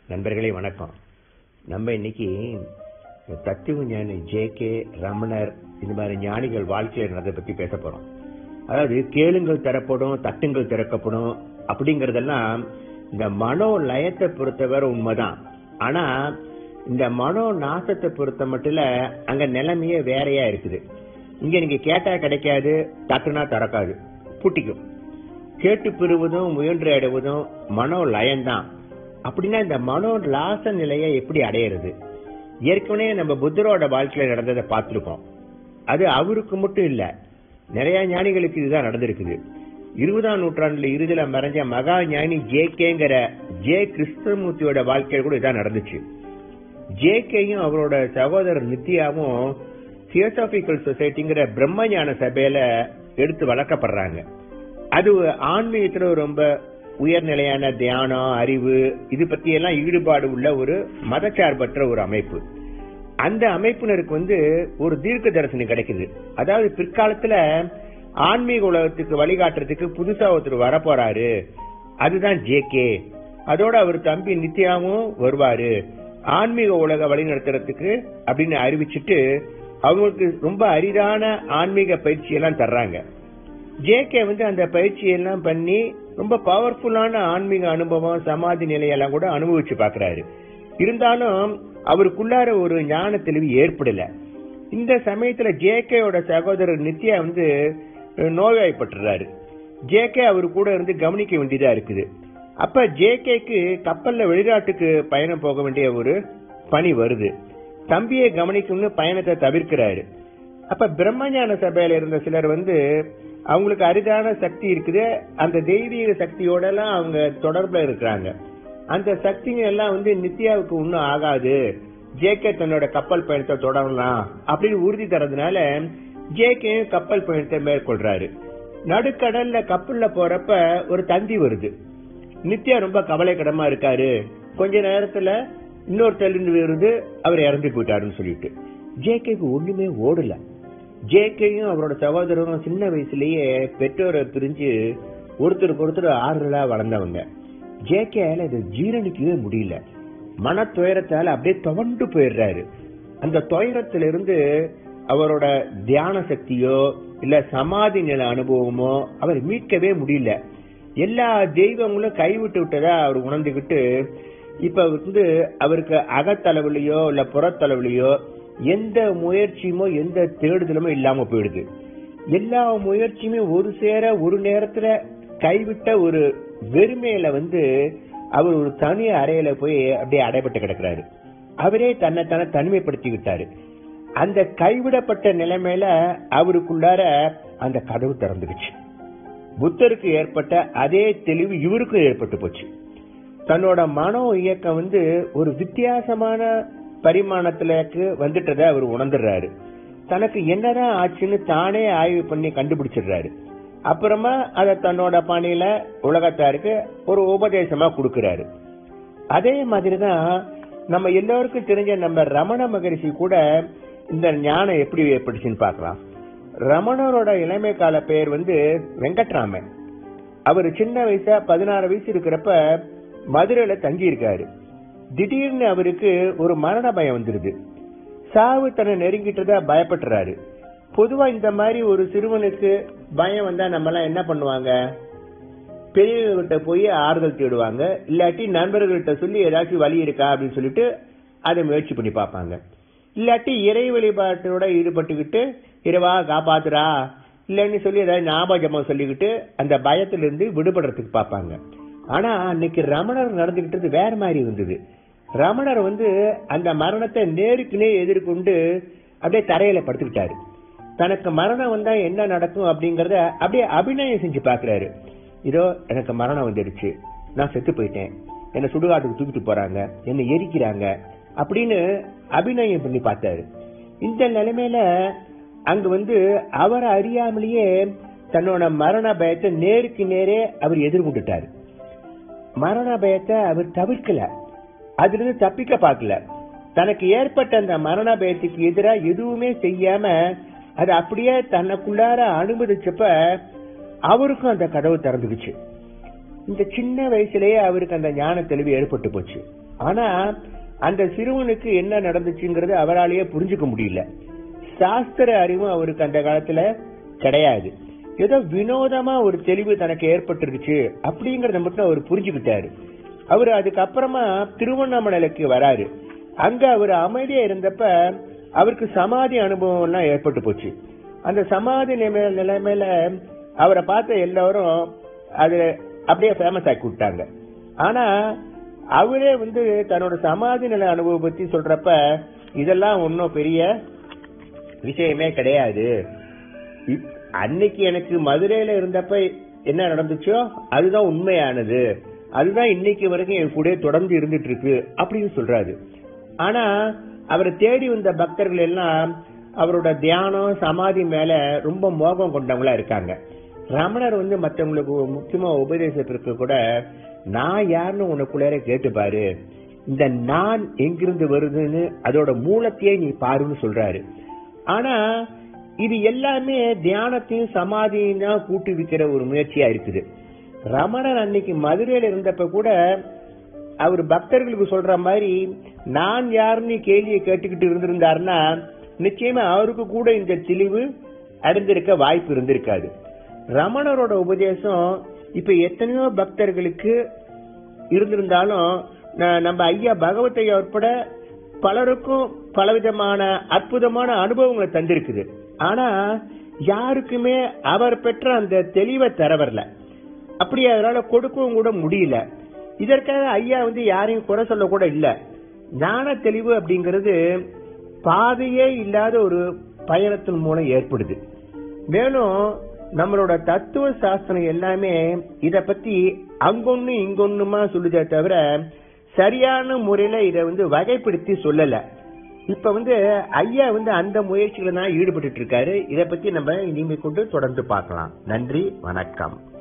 நண்பர்களே வணக்கம் நம்ம இன்னைக்கு தத்துவ ஞானி ஜே கே ரமணர் இந்த மாதிரி ஞானிகள் வாழ்க்கையில் நடந்ததை பத்தி பேச போறோம் அதாவது கேளுங்கள் தரப்படும் தட்டுங்கள் திறக்கப்படும் அப்படிங்கறதெல்லாம் இந்த மனோ லயத்தை பொறுத்தவரை உண்மைதான் ஆனா இந்த மனோ நாசத்தை பொறுத்த மட்டும் அங்க நிலைமையே வேறையா இருக்குது இங்க நீங்க கேட்டா கிடைக்காது தட்டுனா திறக்காது பூட்டிக்கும் கேட்டு பெறுவதும் முயன்று அடைவதும் மனோ லயம்தான் அப்படின்னா இந்த மனோ லாச நிலையை எப்படி அடையிறது ஏற்கனவே நம்ம புத்தரோட வாழ்க்கையில நடந்ததை பார்த்திருக்கோம் அது அவருக்கு மட்டும் இல்ல நிறைய ஞானிகளுக்கு இதுதான் நடந்திருக்குது இருபதாம் நூற்றாண்டுல இறுதியில மறைஞ்ச மகா ஞானி ஜே கேங்கிற ஜே கிருஷ்ணமூர்த்தியோட வாழ்க்கையில கூட இதான் நடந்துச்சு ஜே கேயும் அவரோட சகோதரர் நித்யாவும் தியோசாபிக்கல் சொசைட்டிங்கிற பிரம்மஞான சபையில எடுத்து வளர்க்கப்படுறாங்க அது ஆன்மீகத்துல ரொம்ப உயர்நிலையான தியானம் அறிவு இது பத்தி எல்லாம் ஈடுபாடு உள்ள ஒரு மதச்சார்பற்ற ஒரு அமைப்பு அந்த அமைப்பினருக்கு வந்து ஒரு தீர்க்க தரிசனம் கிடைக்குது அதாவது பிற்காலத்துல ஆன்மீக உலகத்துக்கு வழிகாட்டுறதுக்கு புதுசா ஒருத்தர் வரப்போறாரு அதுதான் ஜே கே அதோட அவர் தம்பி நித்யாவும் வருவாரு ஆன்மீக உலக வழி நடத்துறதுக்கு அப்படின்னு அறிவிச்சிட்டு அவங்களுக்கு ரொம்ப அரிதான ஆன்மீக பயிற்சி எல்லாம் தர்றாங்க ஜே கே வந்து அந்த பயிற்சி எல்லாம் பண்ணி ரொம்ப பவர்ஃபுல்லான ஆன்மீக அனுபவம் சமாதி நிலையெல்லாம் கூட அனுபவிச்சு பாக்குறாரு இருந்தாலும் அவருக்குள்ளார ஒரு ஞான தெளிவு ஏற்படல இந்த சமயத்துல ஜே கேயோட சகோதரர் நித்யா வந்து நோய்வாய்ப்பட்டுறாரு ஜே கே அவரு கூட இருந்து கவனிக்க வேண்டியதா இருக்குது அப்ப ஜே கேக்கு கப்பல்ல வெளிநாட்டுக்கு பயணம் போக வேண்டிய ஒரு பணி வருது தம்பியை கவனிக்கும்னு பயணத்தை தவிர்க்கிறாரு அப்ப பிரம்மஞான சபையில இருந்த சிலர் வந்து அவங்களுக்கு அரிதான சக்தி இருக்குது அந்த தெய்வீக சக்தியோட எல்லாம் அவங்க தொடர்புல இருக்கிறாங்க அந்த சக்திங்க எல்லாம் வந்து நித்யாவுக்கு ஒன்னும் ஆகாது ஜேகே தன்னோட கப்பல் பயணத்தை தொடரலாம் அப்படின்னு உறுதி தரதுனால ஜேகே கப்பல் பயணத்தை மேற்கொள்றாரு நடுக்கடல்ல கப்பல்ல போறப்ப ஒரு தந்தி வருது நித்யா ரொம்ப கவலைக்கிடமா இருக்காரு கொஞ்ச நேரத்துல இன்னொரு தள்ளி வருது அவர் இறந்து போயிட்டாருன்னு சொல்லிட்டு ஜேகேக்கு ஒண்ணுமே ஓடல ஜேகேயும் அவரோட சகோதரரும் சின்ன வயசுலயே பெற்றோரை பிரிஞ்சு ஒருத்தருக்கு ஒருத்தர் ஆறுதலா வளர்ந்தவங்க ஜேகேல இதை ஜீரணிக்கவே முடியல மன துயரத்தால அப்படியே துவண்டு போயிடுறாரு அந்த துயரத்திலிருந்து அவரோட தியான சக்தியோ இல்ல சமாதி நில அனுபவமோ அவர் மீட்கவே முடியல எல்லா தெய்வங்களும் கைவிட்டு விட்டதா அவர் உணர்ந்துகிட்டு இப்ப வந்து அவருக்கு அகத்தளவுலையோ இல்ல புறத்தளவுலையோ எந்த முயற்சியுமோ எந்த தேடுதலுமோ இல்லாம போயிடுது எல்லா முயற்சியுமே ஒரு சேர ஒரு நேரத்துல கைவிட்ட ஒரு வெறுமையில வந்து அவர் ஒரு தனி அறையில போய் அப்படியே அடைபட்டு கிடக்குறாரு அவரே தன்னை தானே தனிமைப்படுத்திக்கிட்டாரு அந்த கைவிடப்பட்ட நிலைமையில அவருக்குள்ளார அந்த கதவு திறந்துடுச்சு புத்தருக்கு ஏற்பட்ட அதே தெளிவு இவருக்கும் ஏற்பட்டு போச்சு தன்னோட மனோ இயக்கம் வந்து ஒரு வித்தியாசமான பரிமாணத்துலக்கு வந்துட்டத அவர் உணர்ந்துடுறாரு தனக்கு என்னதான் ஆச்சுன்னு தானே ஆய்வு பண்ணி கண்டுபிடிச்சிடுறாரு அப்புறமா அத தன்னோட பாணியில உலகத்தாருக்கு ஒரு உபதேசமா கொடுக்கிறாரு அதே மாதிரிதான் நம்ம எல்லோருக்கும் தெரிஞ்ச நம்ம ரமண மகரிஷி கூட இந்த ஞானம் எப்படி ஏற்பட்டுச்சுன்னு பாக்கலாம் ரமணரோட இளமை கால பெயர் வந்து வெங்கட்ராமன் அவர் சின்ன வயசா பதினாறு வயசு இருக்கிறப்ப மதுரையில தங்கி இருக்காரு திடீர்னு அவருக்கு ஒரு மரண பயம் வந்துருது சாவு தன்னை நெருங்கிட்டதா பயப்படுறாரு பொதுவா இந்த மாதிரி ஒரு சிறுவனுக்கு பயம் வந்தா நம்ம எல்லாம் என்ன பண்ணுவாங்க பெரியவர்கிட்ட போய் ஆறுதல் தேடுவாங்க இல்லாட்டி நண்பர்கள்ட்ட சொல்லி ஏதாச்சும் வழி இருக்கா அப்படின்னு சொல்லிட்டு அதை முயற்சி பண்ணி பார்ப்பாங்க இல்லாட்டி இறை வழிபாட்டோட ஈடுபட்டுக்கிட்டு இரவா காப்பாத்துறா இல்லைன்னு சொல்லி ஏதாவது ஞாபகம் சொல்லிக்கிட்டு அந்த பயத்திலிருந்து விடுபடுறதுக்கு பார்ப்பாங்க ஆனா அன்னைக்கு ரமணர் நடந்துகிட்டது வேற மாதிரி இருந்தது ரமணர் வந்து அந்த மரணத்தை நேருக்கு நேர் எதிர்கொண்டு அப்படியே தரையில படுத்துக்கிட்டாரு தனக்கு மரணம் வந்தா என்ன நடக்கும் அப்படிங்கறத அப்படியே அபிநயம் செஞ்சு பாக்குறாரு இதோ எனக்கு மரணம் வந்துடுச்சு நான் செத்து போயிட்டேன் என்ன சுடுகாட்டுக்கு தூக்கிட்டு போறாங்க என்ன எரிக்கிறாங்க அப்படின்னு அபிநயம் பண்ணி பார்த்தாரு இந்த நிலைமையில அங்க வந்து அவரை அறியாமலேயே தன்னோட மரண பயத்தை நேருக்கு நேரே அவர் எதிர்கொண்டுட்டாரு மரண பயத்தை அவர் தவிர்க்கல அதுல இருந்து தப்பிக்க பார்க்கல தனக்கு ஏற்பட்ட அந்த மரண பயத்துக்கு எதிராக எதுவுமே செய்யாம அது அப்படியே தனக்குள்ளார அனுமதிச்சப்ப அவருக்கும் அந்த கதவு திறந்துக்குச்சு இந்த சின்ன வயசுலயே அவருக்கு அந்த ஞான தெளிவு ஏற்பட்டு போச்சு ஆனா அந்த சிறுவனுக்கு என்ன நடந்துச்சுங்கிறது அவராலேயே புரிஞ்சுக்க முடியல சாஸ்திர அறிவும் அவருக்கு அந்த காலத்துல கிடையாது ஏதோ வினோதமா ஒரு தெளிவு தனக்கு ஏற்பட்டுருச்சு அப்படிங்கறத மட்டும் அவர் புரிஞ்சுக்கிட்டாரு அவர் அதுக்கப்புறமா திருவண்ணாமலைக்கு வராரு அங்க அவர் அமைதியா இருந்தப்ப அவருக்கு சமாதி அனுபவம் எல்லாம் ஏற்பட்டு போச்சு அந்த சமாதி நிலை- நிலைமையில அவரை பார்த்த எல்லாரும் அது அப்படியே ஃபேமஸ் ஆக்கி விட்டாங்க ஆனா அவரே வந்து தன்னோட சமாதி நிலை அனுபவம் பத்தி சொல்றப்ப இதெல்லாம் ஒன்னும் பெரிய விஷயமே கிடையாது இப்- அன்னைக்கு எனக்கு மதுரையில இருந்தப்ப என்ன நடந்துச்சோ அதுதான் உண்மையானது அதுதான் இன்னைக்கு வரைக்கும் என் கூட தொடர்ந்து இருந்துட்டு இருக்கு அப்படின்னு சொல்றாரு ஆனா அவரை தேடி வந்த பக்தர்கள் எல்லாம் அவரோட தியானம் சமாதி மேல ரொம்ப மோகம் கொண்டவங்களா இருக்காங்க ரமணர் வந்து மத்தவங்களுக்கு முக்கியமா உபதேசத்திற்கு கூட நான் யாருன்னு உனக்குள்ளார கேட்டு பாரு இந்த நான் எங்கிருந்து வருதுன்னு அதோட மூலத்தையே நீ பாருன்னு சொல்றாரு ஆனா இது எல்லாமே தியானத்தையும் சமாதியும் தான் கூட்டி வைக்கிற ஒரு முயற்சியா இருக்குது ரமணர் அன்னைக்கு மதுரையில இருந்தப்ப கூட அவர் பக்தர்களுக்கு சொல்ற மாதிரி நான் யாருன்னு கேள்வியை கேட்டுக்கிட்டு இருந்திருந்தாருன்னா நிச்சயமா அவருக்கு கூட இந்த தெளிவு அடைந்திருக்க வாய்ப்பு இருந்திருக்காது ரமணரோட உபதேசம் இப்ப எத்தனையோ பக்தர்களுக்கு இருந்திருந்தாலும் ந- நம்ம ஐயா பகவத் ஐயா உட்பட பலருக்கும் பலவிதமான அற்புதமான அனுபவங்களை தந்திருக்குது ஆனா யாருக்குமே அவர் பெற்ற அந்த தெளிவை தர வரல அப்படி அதனால கொடுக்கவும் கூட முடியல இதற்காக ஐயா வந்து யாரையும் குறை சொல்ல கூட இல்ல ஞான தெளிவு அப்படிங்கிறது பாதையே இல்லாத ஒரு பயணத்தின் மூலம் ஏற்படுது மேலும் நம்மளோட தத்துவ சாஸ்திரம் எல்லாமே இத பத்தி அங்கொன்னு இங்கொன்னுமா சொல்லுதே தவிர சரியான முறையில இத வந்து வகைப்படுத்தி சொல்லல இப்ப வந்து ஐயா வந்து அந்த முயற்சிகளை தான் ஈடுபட்டு இருக்காரு இத பத்தி நம்ம இனிமே கொண்டு தொடர்ந்து பார்க்கலாம் நன்றி வணக்கம்